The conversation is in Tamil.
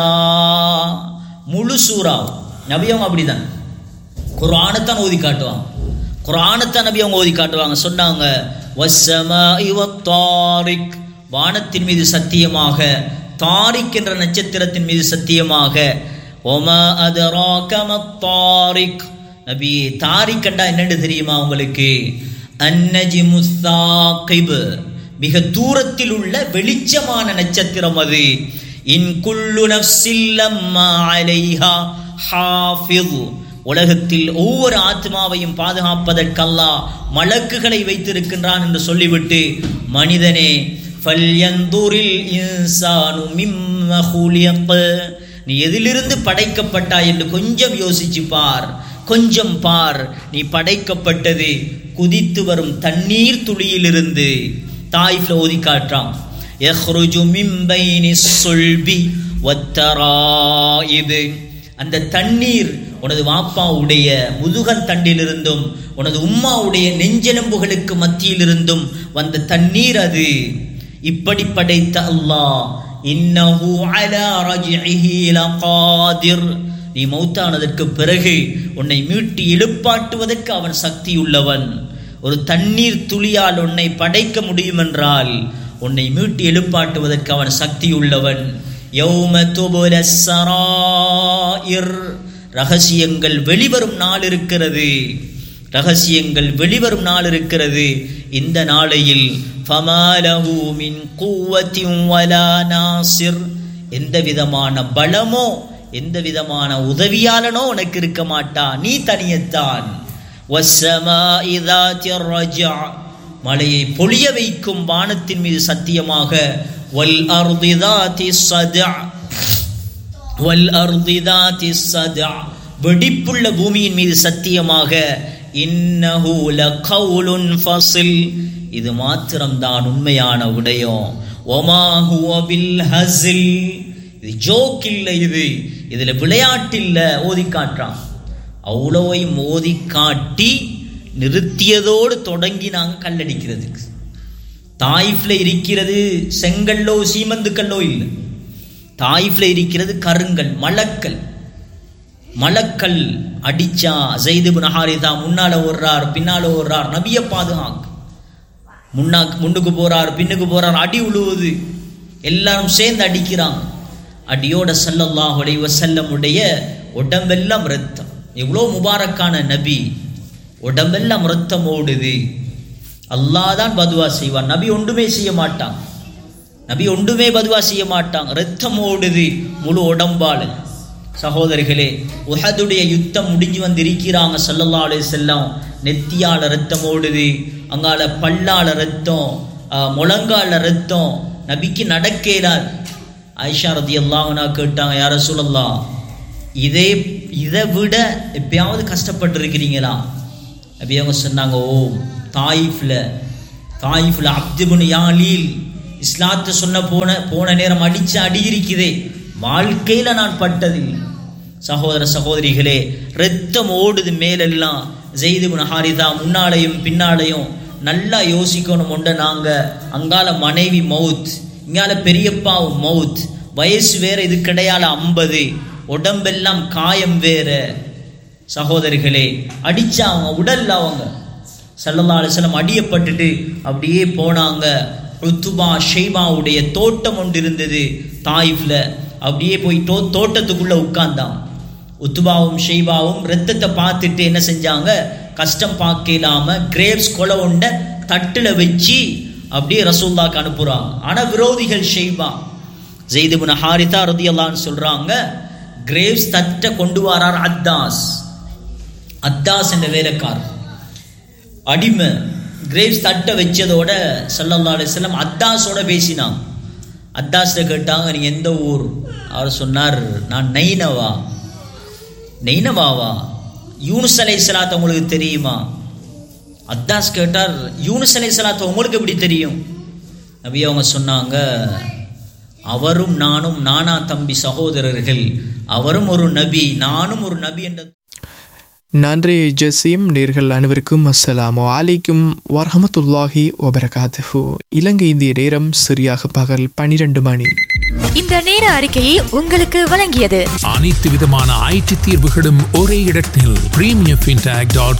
முழு சூறா நபி அவங்க அப்படிதான் குர்ஆனைத்தான் ஓதி காட்டுவாங்க குர்ஆனைத்தான் நபி அவங்க ஓதி காட்டுவாங்க சொன்னாங்க வஸ்ஸமாஇ வத்தாரிக் வானத்தின் மீது சத்தியமாக தாரிக் என்ற நட்சத்திரத்தின் மீது சத்தியமாக ஒமா அதராக மத்தாரிக் நபி தாரிக் கண்டா என்னன்னு தெரியுமா உங்களுக்கு அன்னஜி முஸ்தாகிப் மிக தூரத்தில் உள்ள வெளிச்சமான நட்சத்திரம் அது இன் குல்லு நஃப்ஸில் லம்மா அலைஹா ஹாஃபிஸ் உலகத்தில் ஒவ்வொரு ஆத்மாவையும் பாதுகாப்பதற்கல்லா மலக்குகளை வைத்திருக்கின்றான் என்று சொல்லிவிட்டு மனிதனே ஃபல்யந்துரில் இன்சானு மிம்ம ஹுலியக் நீ எதிலிருந்து படைக்கப்பட்டாய் என்று கொஞ்சம் யோசிச்சு பார் கொஞ்சம் பார் நீ படைக்கப்பட்டது குதித்து வரும் தண்ணீர் துளியிலிருந்து தாய்ஃப்ல ஓதி காட்டுறான் யஹ்ருஜு மின் பைனி சுல்பி வத்தராயிது அந்த தண்ணீர் உனது வாப்பாவுடைய முதுகன் தண்டிலிருந்தும் உனது உம்மாவுடைய நெஞ்செலும்புகளுக்கு மத்தியிலிருந்தும் வந்த தண்ணீர் அது இப்படி படைத்த அல்லாஹ் இன்னஹு அலா ரஜ்இஹி லகாதிர் நீ மௌத்தானதற்கு பிறகு உன்னை மீட்டி எழுப்பாட்டுவதற்கு அவன் சக்தியுள்ளவன் ஒரு தண்ணீர் துளியால் உன்னை படைக்க முடியும் என்றால் உன்னை மீட்டி எழுப்பாட்டுவதற்கு அவன் சக்தியுள்ளவன் யௌம துபுல சராயிர் ரகசியங்கள் வெளிவரும் நாள் இருக்கிறது ரகசியங்கள் வெளிவரும் நாள் இருக்கிறது இந்த நாளையில் ஃபமாலஹு மின் குவத்தின் வலா நாசிர் எந்த விதமான பலமோ எந்த விதமான உதவியாளனோ உனக்கு இருக்க மாட்டா நீ தனியத்தான் வஸ்ஸமாஇ ذاتِ الرجع மலையை பொழிய வைக்கும் வானத்தின் மீது சத்தியமாக வல் அர்தி ذاتِ الصدع வல் அர்தி ذاتِ الصدع வெடிப்புள்ள பூமியின் மீது சத்தியமாக இன்னஹு லகவுலுன் ஃபஸில் இது மாத்திரம்தான் உண்மையான விடயம் ஒமா ஹுவ பில் ஹஸில் இது ஜோக் இல்லை இது இதுல விளையாட்டு இல்லை ஓதி காட்டுறான் அவ்வளோவையும் ஓதி காட்டி நிறுத்தியதோடு தொடங்கி நாங்கள் கல்லடிக்கிறதுக்கு தாயிஃப்ல இருக்கிறது செங்கல்லோ சீமந்துக்கல்லோ இல்லை தாயிஃப்ல இருக்கிறது கருங்கல் மலக்கல் மலக்கல் அடிச்சா ஜெய்து நஹாரிதா முன்னால ஓடுறார் பின்னால ஓடுறார் நபிய பாதுகாக்கு முன்னா முன்னுக்கு போறார் பின்னுக்கு போறார் அடி உழுவுது எல்லாரும் சேர்ந்து அடிக்கிறாங்க அடியோட சல்லல்லாஹு அலைஹி வஸல்லமுடைய உடம்பெல்லாம் ரத்தம் எவ்வளோ முபாரக்கான நபி உடம்பெல்லாம் ரத்தம் ஓடுது அல்லாஹ் தான் பதுவா செய்வான் நபி ஒன்றுமே செய்ய மாட்டான் நபி ஒன்றுமே பதுவா செய்ய மாட்டான் ரத்தம் ஓடுது முழு உடம்பால சகோதரிகளே உஹதுடைய யுத்தம் முடிஞ்சு வந்து இருக்கிறாங்க சல்லல்லா அலைஹி செல்லம் நெத்தியால ரத்தம் ஓடுது அங்கால பல்லால ரத்தம் ஆஹ், முழங்கால ரத்தம் நபிக்கு நடக்கேலாது ஆயிஷா ரதி அல்லாஹ்னா கேட்டாங்க யார சொல்லலாம் இதே இதை விட எப்பயாவது கஷ்டப்பட்டிருக்கிறீங்களா நபி அவங்க சொன்னாங்க ஓ தாயிஃப்ல தாயிஃப்ல அப்துபுன் யாலீல் இஸ்லாத்தை சொன்ன போன போன நேரம் அடிச்சு அடி இருக்குதே வாழ்க்கையில நான் பட்டதில்லை சகோதர சகோதரிகளே ரத்தம் ஓடுது மேலெல்லாம் ஜெய்துபுன் ஹாரிதா முன்னாலையும் பின்னாலையும் நல்லா யோசிக்கணும் உண்ட நாங்க அங்கால மனைவி மவுத் இங்கால பெரியப்பாவும் மவுத் வயசு வேற இது கிடையால ஐம்பது உடம்பெல்லாம் காயம் வேற சகோதரிகளே அடிச்சா அவங்க உடல்ல அவங்க சல்லல்லா அலிஸ்லாம் அடியப்பட்டுட்டு அப்படியே போனாங்க ருத்துபா ஷெய்பாவுடைய தோட்டம் ஒன்று இருந்தது தாயிஃப்ல அப்படியே போய் தோ தோட்டத்துக்குள்ள உட்கார்ந்தான் உத்துபாவும் ஷெய்பாவும் ரத்தத்தை பார்த்துட்டு என்ன செஞ்சாங்க கஷ்டம் பார்க்கலாம கிரேப்ஸ் கொலை உண்ட தட்டுல வச்சு அப்படியே ரசூல்லாக்கு அனுப்புறாங்க ஆனா விரோதிகள் ஷெய்பா ஜெய்துபுன் ஹாரிதா ரதியல்லான்னு சொல்றாங்க கிரேவ்ஸ் தட்டை கொண்டு வரார் அத்தாஸ் அத்தாஸ் என்ற வேலைக்காரர் அடிமை கிரேவ்ஸ் தட்டை வச்சதோட சல்லல்லா அலிஸ்லாம் அத்தாஸோட பேசினான் அத்தாஸ்ட கேட்டாங்க நீ எந்த ஊர் அவர் சொன்னார் நான் நைனவா நெய்னவாவா யூனுஸ் அலை சலாத் உங்களுக்கு தெரியுமா அத்தாஸ் கேட்டார் யூனுஸ் அலை சலாத் உங்களுக்கு எப்படி தெரியும் நபி அவங்க சொன்னாங்க அவரும் நானும் நானா தம்பி சகோதரர்கள் அவரும் ஒரு நபி நானும் ஒரு நபி என்ற நன்றி ஜசீம் நேர்கள் அனைவருக்கும் அஸ்ஸலாமு அலைக்கும் வரஹமத்துல்லாஹி வபரகாத்துஹு இலங்கை இந்திய நேரம் சரியாக பகல் பனிரெண்டு மணி இந்த நேர அறிக்கையை உங்களுக்கு வழங்கியது அனைத்து விதமான ஐடி தீர்வுகளும் ஒரே இடத்தில் பிரீமியம் ஃபின்டெக் டாட்